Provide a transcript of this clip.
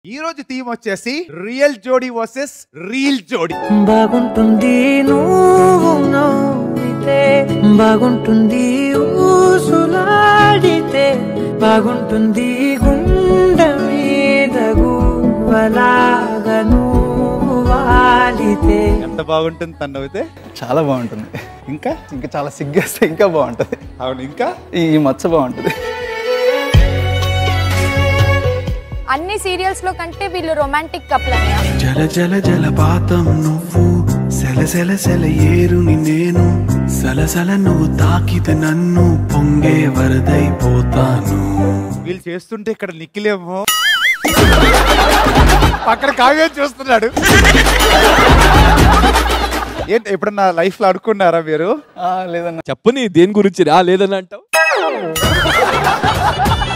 ఈ రోజు థీమ్ వచ్చేసి రియల్ జోడీ వర్సెస్ రీల్ జోడీ బాగుంటుంది నువ్వు నవ్వితే బాగుంటుంది ఊసులాడితే బాగుంటుంది గుండె మీద గువ్వలాగా నువ్వు వాలితే ఎంత బాగుంటుంది తను అయితే చాలా బాగుంటుంది ఇంకా ఇంకా చాలా సిగ్గేస్తే ఇంకా బాగుంటుంది అవును ఇంకా ఈ ఈ మచ్చ బాగుంటుంది అన్ని సీరియల్స్ లో కంటే వీళ్ళు రొమాంటిక్ కపుల్ అన్నయ్య జల జల జలపాతం నువ్వు సెల సెల సెల ఏరుని నేను సలసల నువ్వు తాకితే నన్ను పొంగే వరదైపోతాను వీళ్ళు చేస్తుంటే ఇక్కడ నిఖిలేమో పక్కన కావ్యం చూస్తున్నాడు ఏంటి ఎప్పుడన్నా లైఫ్ లో అనుకున్నారా మీరు ఆ, లేదన్న చెప్పని దేని గురించి రా లేదని అంటావు